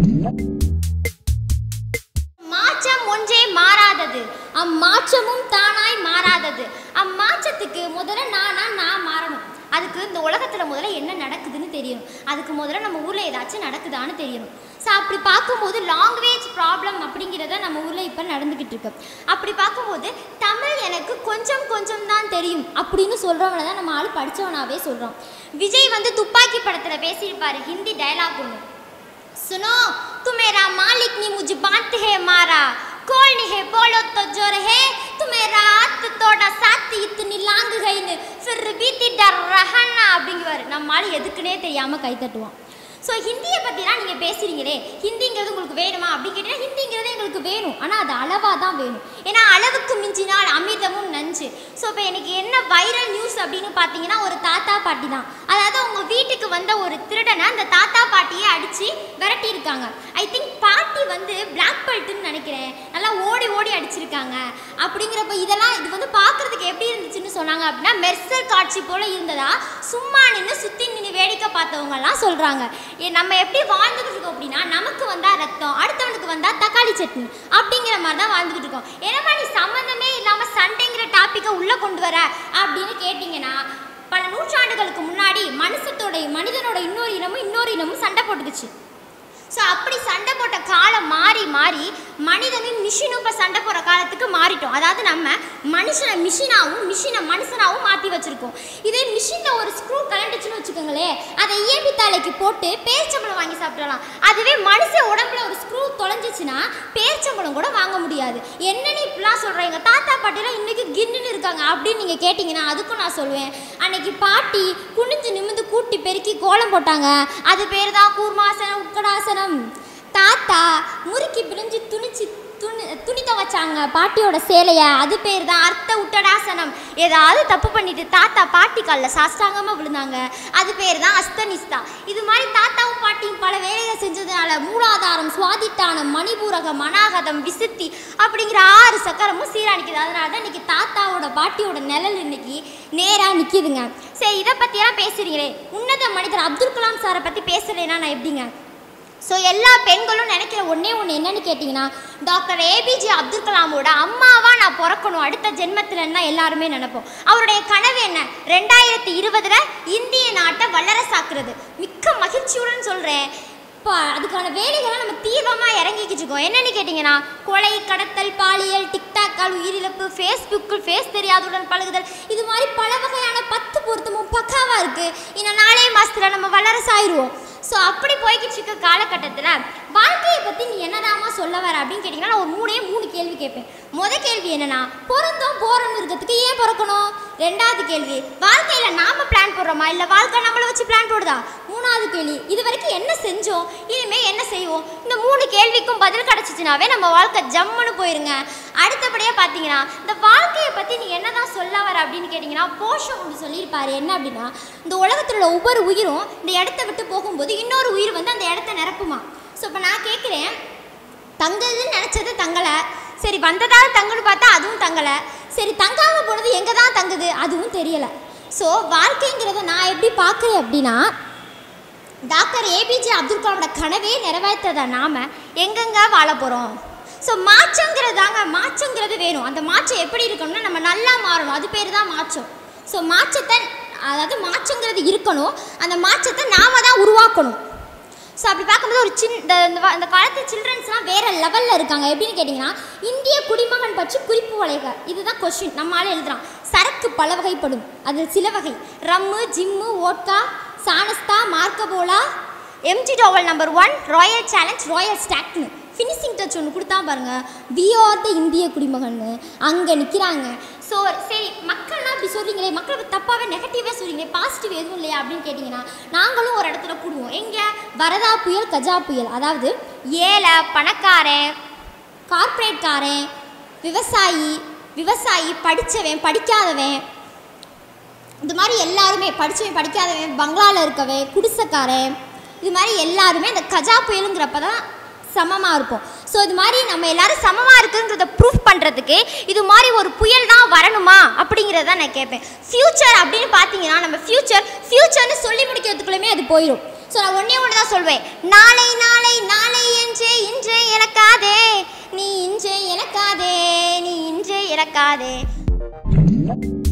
மாற்றம் ஒன்றே மாறாதது அம்மாற்றமும் தானாய் மாறாதது அம்மாற்றத்துக்கு முதல்ல நானா நான் மாறணும் அதுக்கு இந்த உலகத்தில் முதல்ல என்ன நடக்குதுன்னு தெரியணும் அதுக்கு முதல்ல நம்ம ஊரில் ஏதாச்சும் நடக்குதான்னு தெரியணும் ஸோ அப்படி பார்க்கும்போது லாங்குவேஜ் ப்ராப்ளம் அப்படிங்கிறத நம்ம ஊரில் இப்போ நடந்துக்கிட்டு இருக்கு அப்படி பார்க்கும்போது தமிழ் எனக்கு கொஞ்சம் கொஞ்சம் தான் தெரியும் அப்படின்னு சொல்கிறவங்கள தான் நம்ம ஆள் படித்தவனாவே சொல்கிறோம் விஜய் வந்து துப்பாக்கி படத்தில் பேசியிருப்பாரு ஹிந்தி டயலாக் ஒன்று सुनो तू मेरा मालिक नहीं मुझे बांट है मारा कौन नहीं है बोलो तो जोर है तू मेरा हाथ तोड़ा साथ इतनी लांग गई ने फिर भी ती डर रहा ना அப்படிங்குவாரு நம்ம ஆள் எதுக்குன்னே தெரியாமல் கை தட்டுவான் ஸோ ஹிந்தியை பற்றிலாம் நீங்கள் பேசுகிறீங்களே ஹிந்திங்கிறது உங்களுக்கு வேணுமா அப்படி கேட்டீங்கன்னா ஹிந்திங்கிறது எங்களுக்கு வேணும் ஆனால் அது அளவாக தான் வேணும் ஏன்னா அளவுக்கு மிஞ்சினால் அமிர்தமும் நஞ்சு ஸோ இப்போ எனக்கு என்ன வைரல் நியூஸ் அப்படின்னு பார்த்தீங்கன்னா ஒரு தாத்தா பாட்டி தான் அதாவது உங்கள் வீட்டுக்கு வந்த ஒரு திருடனை அந்த தாத்தா பாட்டியை அடித்து விரட்டி இருக்காங்க ஐ திங்க் பாட்டி வந்து பிளாக் பெல்ட்டுன்னு நினைக்கிறேன் நல்லா ஓடி ஓடி அடிச்சிருக்காங்க அப்படிங்கிறப்ப இதெல்லாம் இது வந்து பார்க்குறதுக்கு எப்படி இருந்துச்சுன்னு சொன்னாங்க அப்படின்னா மெர்சல் காட்சி போல் இருந்ததா சும்மா நின்று சுற்றி நின்று வேடிக்கை பார்த்தவங்கலாம் சொல்கிறாங்க ஏ நம்ம எப்படி வாழ்ந்துக்கிட்டு இருக்கோம் அப்படின்னா நமக்கு வந்தால் ரத்தம் அடுத்தவனுக்கு வந்தால் தக்காளி சட்னி அப்படிங்கிற மாதிரி தான் வாழ்ந்துக்கிட்டு இருக்கோம் என்னப்பா நீ சம்மந்தமே இல்லாமல் சண்டைங்கிற டாப்பிக்கை உள்ளே கொண்டு வர அப்படின்னு கேட்டிங்கன்னா பல நூற்றாண்டுகளுக்கு முன்னாடி மனுஷத்தோட மனிதனோட இன்னொரு இனமும் இன்னொரு இனமும் சண்டை போட்டுக்குச்சு ஸோ அப்படி சண்டை போட்ட காலம் மாறி மாறி மனிதனும் மிஷினும் இப்போ சண்டை போடுற காலத்துக்கு மாறிட்டோம் அதாவது நம்ம மனுஷனை மிஷினாகவும் மிஷினை மனுஷனாகவும் மாற்றி வச்சுருக்கோம் இதே மிஷினில் ஒரு ஸ்க்ரூ கலண்டுச்சுன்னு வச்சுக்கோங்களேன் அதை இயம்பி தலைக்கு போட்டு பேர்ச்சம்பளம் வாங்கி சாப்பிடலாம் அதுவே மனுஷ உடம்புல ஒரு ஸ்க்ரூ தொலைஞ்சிச்சுன்னா பேர்ச்சம்பளம் கூட வாங்க முடியாது என்னன்னு இப்படிலாம் சொல்கிறீங்க தாத்தா பாட்டிலாம் இன்றைக்கி கின்னுன்னு இருக்காங்க அப்படின்னு நீங்கள் கேட்டிங்கன்னா அதுக்கும் நான் சொல்லுவேன் அன்னைக்கு பாட்டி குனிஞ்சு நிமிந்து கூட்டி பெருக்கி கோலம் போட்டாங்க அது பேர் தான் கூர்மாசனம் உட்கடாசனம் தாத்தா முறுக்கி பிழிஞ்சு துணிச்சு துணி துணி துவைச்சாங்க பாட்டியோட சேலையை அது பேர் தான் அர்த்த உட்டடாசனம் ஏதாவது தப்பு பண்ணிட்டு தாத்தா பாட்டி காலில் சாஸ்தாங்கமாக விழுந்தாங்க அது பேர் தான் அஸ்தனிஸ்தா இது மாதிரி தாத்தாவும் பாட்டியும் பல வேலைகள் செஞ்சதுனால மூலாதாரம் சுவாதிட்டானம் மணிபூரகம் மனாகதம் விசுத்தி அப்படிங்கிற ஆறு சக்கரமும் சீரா நிற்கிது அதனால தான் இன்னைக்கு தாத்தாவோட பாட்டியோட நிழல் இன்னைக்கு நேராக நிற்கிதுங்க சரி இதை பற்றியெல்லாம் பேசுகிறீங்களே உன்னத மனிதர் அப்துல் கலாம் சாரை பற்றி பேசலைன்னா நான் எப்படிங்க ஸோ எல்லா பெண்களும் நினைக்கிற ஒன்றே ஒன்று என்னன்னு கேட்டிங்கன்னா டாக்டர் ஏபிஜே அப்துல் கலாமோட அம்மாவா நான் பிறக்கணும் அடுத்த ஜென்மத்திலன்னு தான் எல்லாருமே நினைப்போம் அவருடைய கனவு என்ன ரெண்டாயிரத்தி இருபதுல இந்திய நாட்டை வல்லரசாக்குறது மிக்க மகிழ்ச்சியுடன் சொல்கிறேன் இப்போ அதுக்கான வேலைகளை நம்ம தீவிரமாக இறங்கிக்கிட்டு இருக்கோம் என்னன்னு கேட்டிங்கன்னா கொலை கடத்தல் பாலியல் டிக்டாக்கால் உயிரிழப்பு ஃபேஸ்புக்கு ஃபேஸ் தெரியாதுடன் பழகுதல் இது மாதிரி பல வகையான பத்து பொருத்தமும் பக்காவாக இருக்குது இன்னும் நாலே மாதத்தில் நம்ம வல்லரசாயிருவோம் ஸோ அப்படி போய்கிட்டு இருக்க காலகட்டத்தில் வாழ்க்கையை பற்றி நீ என்னதாம்மா சொல்ல வர அப்படின்னு கேட்டிங்கன்னா நான் ஒரு மூணே மூணு கேள்வி கேட்பேன் முத கேள்வி என்னன்னா பிறந்தோம் போகிறோம்னு இருக்கிறதுக்கு ஏன் பிறக்கணும் ரெண்டாவது கேள்வி வாழ்க்கையில் நாம பிளான் போடுறோமா இல்லை வாழ்க்கை நம்மளை வச்சு பிளான் போடுதா மூணாவது கேள்வி இது வரைக்கும் என்ன செஞ்சோம் இனிமேல் என்ன செய்வோம் இந்த மூணு கேள்விக்கும் பதில் கிடச்சிச்சுனாவே நம்ம வாழ்க்கை ஜம்முன்னு போயிருங்க அடுத்தபடியாக பார்த்தீங்கன்னா இந்த வாழ்க்கையை பற்றி நீ என்னதான் சொல்ல வர அப்படின்னு கேட்டிங்கன்னா போஷம் ஒன்று சொல்லியிருப்பாரு என்ன அப்படின்னா இந்த உலகத்தில் உள்ள ஒவ்வொரு உயிரும் இந்த இடத்த விட்டு போகும்போது இன்னொரு உயிர் வந்து அந்த இடத்த நிரப்புமா ஸோ இப்போ நான் கேட்குறேன் தங்குதுன்னு நினச்சது தங்கலை சரி வந்ததால் தங்குன்னு பார்த்தா அதுவும் தங்கலை சரி தங்காமல் போனது எங்கே தான் தங்குது அதுவும் தெரியலை ஸோ வாழ்க்கைங்கிறத நான் எப்படி பார்க்குறேன் அப்படின்னா டாக்டர் ஏபிஜே அப்துல் கலாமோட கனவே நிறைவேற்றத நாம எங்கெங்க வாழ போகிறோம் ஸோ மாற்றங்கிறது தாங்க மாற்றங்கிறது வேணும் அந்த மாற்றம் எப்படி இருக்கணும்னா நம்ம நல்லா மாறணும் அது பேர் தான் மாற்றம் ஸோ மாற்றத்தை அதாவது மாற்றங்கிறது இருக்கணும் அந்த மாற்றத்தை நாம தான் உருவாக்கணும் ஸோ அப்படி பார்க்கும்போது ஒரு சின் இந்த இந்த வ- இந்த காலத்து சில்ட்ரன்ஸ்லாம் வேறு லெவலில் இருக்காங்க எப்படின்னு கேட்டிங்கன்னா இந்திய குடிமகன் பற்றி குறிப்பு வளைக இதுதான் கொஸ்டின் நம்மளால எழுதுறான் சரக்கு பல வகைப்படும் அதில் சில வகை ரம்மு ஜிம்மு ஓட்கா சானஸ்தா மார்க்கபோலா எம்ஜி டோவல் number one royal challenge royal ஸ்டாக்னு ஃபினிஷிங் டச் ஒன்று கொடுத்தா பாருங்க வி ஆர் த இந்திய குடிமகன்னு அங்கே நிற்கிறாங்க ஸோ சரி மக்கள்லாம் இப்படி சொல்கிறீங்களே மக்கள் இப்ப தப்பாகவே நெகட்டிவாக சொல்கிறீங்களே பாசிட்டிவ் எதுவும் இல்லையா அப்படின்னு கேட்டிங்கன்னா நாங்களும் ஒரு இடத்துல கூடுவோம் எங்கே வரதா புயல் கஜா புயல் அதாவது ஏழை பணக்காரன் கார்ப்பரேட்காரன் விவசாயி விவசாயி படித்தவன் படிக்காதவன் இது மாதிரி எல்லாருமே படித்தவன் படிக்காதவன் பங்களாவில் இருக்கவன் குடிசைக்காரன் இது மாதிரி எல்லாருமே அந்த கஜா புயலுங்கிறப்ப தான் சமமாக இருப்போம் ஸோ இது மாதிரி நம்ம எல்லாரும் சமமாக இருக்குங்கிறத ப்ரூஃப் பண்ணுறதுக்கு இது மாதிரி ஒரு புயல் தான் வரணுமா அப்படிங்கிறத நான் கேட்பேன் ஃப்யூச்சர் அப்படின்னு பார்த்தீங்கன்னா நம்ம ஃப்யூச்சர் ஃப்யூச்சர்னு சொல்லி முடிக்கிறதுக்குள்ளேயுமே அது போயிடும் ஸோ நான் ஒன்றே ஒன்று தான் சொல்வேன் நாளை நாளை நாளைய இழக்காதே